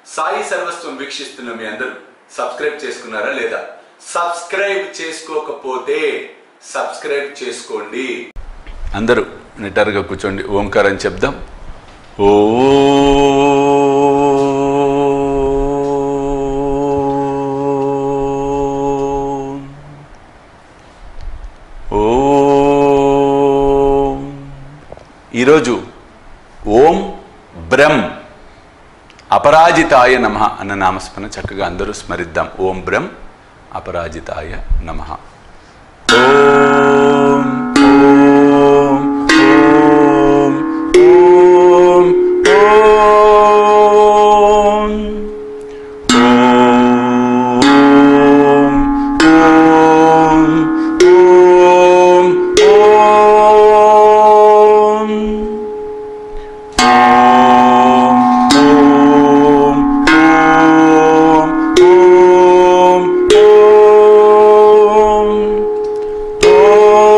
సాయి సర్వస్వం వీక్షిస్తున్న మీ అందరూ సబ్స్క్రైబ్ చేసుకున్నారా లేదా సబ్స్క్రైబ్ చేసుకోకపోతే సబ్స్క్రైబ్ చేసుకోండి అందరూ నిటారుగా కూర్చోండి ఓంకారం చెప్దాం ఓ ఓం ఈరోజు ఓం బ్రహ్మ్ అపరాజితాయ నమ అన్న నామస్మరణ చక్కగా అందరూ స్మరిద్దాం ఓం బ్రహ్మ్ అపరాజితాయ నమ ఓం ఓం ఓం ఓం ఓం ఓం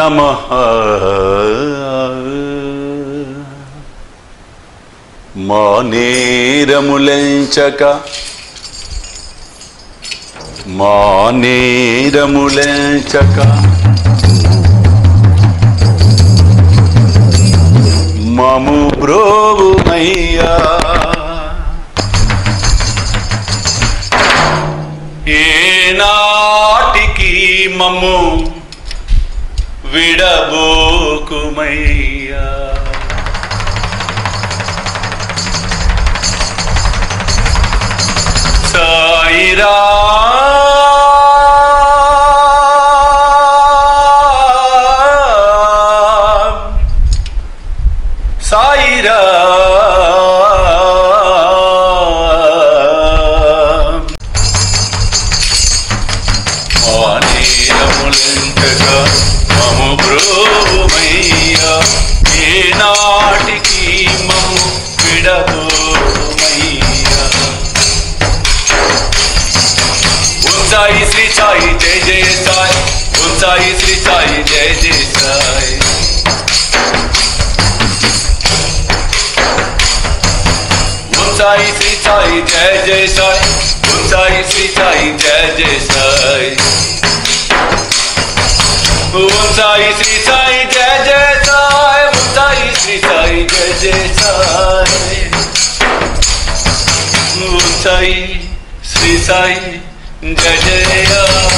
నమ మా నేరములెంచక మా నేరములెంచక మము బ్రోవుమయ్యా ఏనాటికి మమ్ము విడబోకుమయ్యా సాయిరా సాయిరా మానేరములంకగా మము బ్రోమయ్యా ఏనాటికి మము విడబోమయ్యా ఉంచాయి శ్రీ సాయి జయ జయ సాయి ఉంచాయి శ్రీ సాయి జయ జయ సాయి ఉంచాయి శ్రీ సాయి జయ జయ సాయి ఉంచాయి శ్రీ సాయి జయ జయ సాయి ఉంచాయి శ్రీ సాయి జయ జయ సాయి ఉంచాయి శ్రీ సాయి జయ జయ సాయి ఉంచాయి శ్రీ సాయి జయ జయ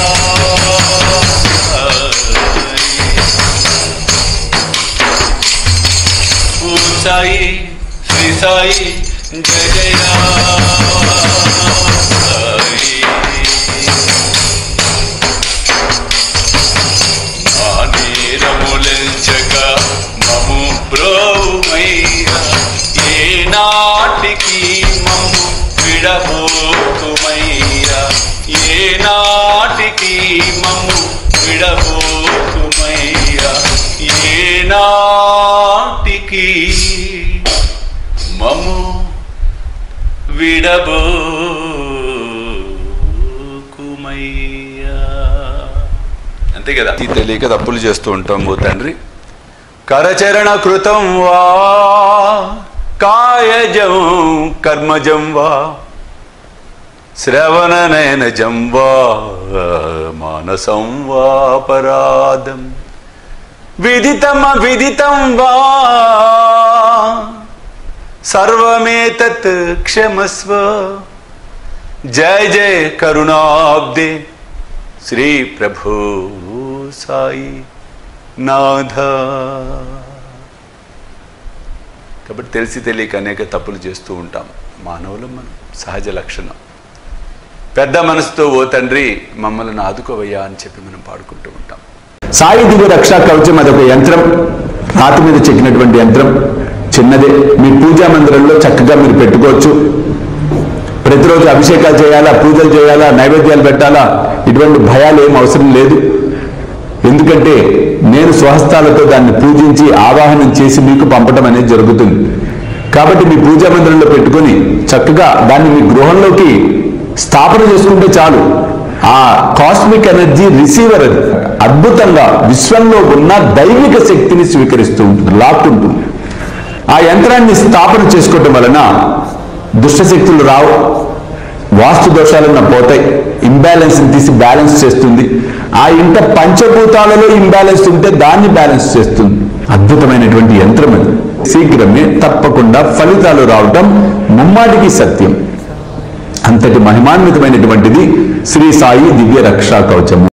సాయి శ్రీ సాయి జయ జయ సాయి మా నీరములంచక మము బ్రోమయ్య ఏ నాటికి మము విడబోకుమయ్య ఏ నాటికి మము విడబోకుమయ్య ఏ నాటికి మము విడబోకుమయ్యా అంతే కదా ఇది తెలియక తప్పులు చేస్తూ ఉంటాం ఓ తండ్రి కరచరణ కృతం వా కాయజం కర్మజం వా శ్రవణ నయనజం వా మానసం వా పరాధం విదితమ విదితం వా సర్వమేతత్ క్షమస్వ జయ జయ కరుణాబ్దే శ్రీ ప్రభు సాయి నాథ కాబట్టి తెలిసి తెలియక అనేక తప్పులు చేస్తూ ఉంటాం మానవులు మనం సహజ లక్షణం పెద్ద మనసుతో ఓ తండ్రి మమ్మల్ని ఆదుకోవయ్యా అని చెప్పి మనం పాడుకుంటూ ఉంటాం సాయి దివ్య రక్షా కవచం అదొక యంత్రం రాతి మీద చెక్కినటువంటి యంత్రం చిన్నదే మీ పూజా మందిరంలో చక్కగా మీరు పెట్టుకోవచ్చు ప్రతిరోజు అభిషేకాలు చేయాలా పూజలు చేయాలా నైవేద్యాలు పెట్టాలా ఇటువంటి భయాలు ఏం అవసరం లేదు ఎందుకంటే నేను స్వహస్తాలతో దాన్ని పూజించి ఆవాహనం చేసి మీకు పంపడం అనేది జరుగుతుంది కాబట్టి మీ పూజా మందిరంలో పెట్టుకొని చక్కగా దాన్ని మీ గృహంలోకి స్థాపన చేసుకుంటే చాలు ఆ కాస్మిక్ ఎనర్జీ రిసీవర్ అది అద్భుతంగా విశ్వంలో ఉన్న దైవిక శక్తిని స్వీకరిస్తూ ఉంటుంది లాక్కుంటుంది ఆ యంత్రాన్ని స్థాపన చేసుకోవటం వలన దుష్టశక్తులు రావు వాస్తు దోషాలన్న పోతాయి ఇంబ్యాలెన్స్ తీసి బ్యాలెన్స్ చేస్తుంది ఆ ఇంట పంచభూతాలలో ఇంబ్యాలెన్స్ ఉంటే దాన్ని బ్యాలెన్స్ చేస్తుంది అద్భుతమైనటువంటి యంత్రం అది శీఘ్రమే తప్పకుండా ఫలితాలు రావటం ముమ్మాటికి సత్యం అంతటి మహిమాన్వితమైనటువంటిది శ్రీ సాయి దివ్య రక్షా కవచము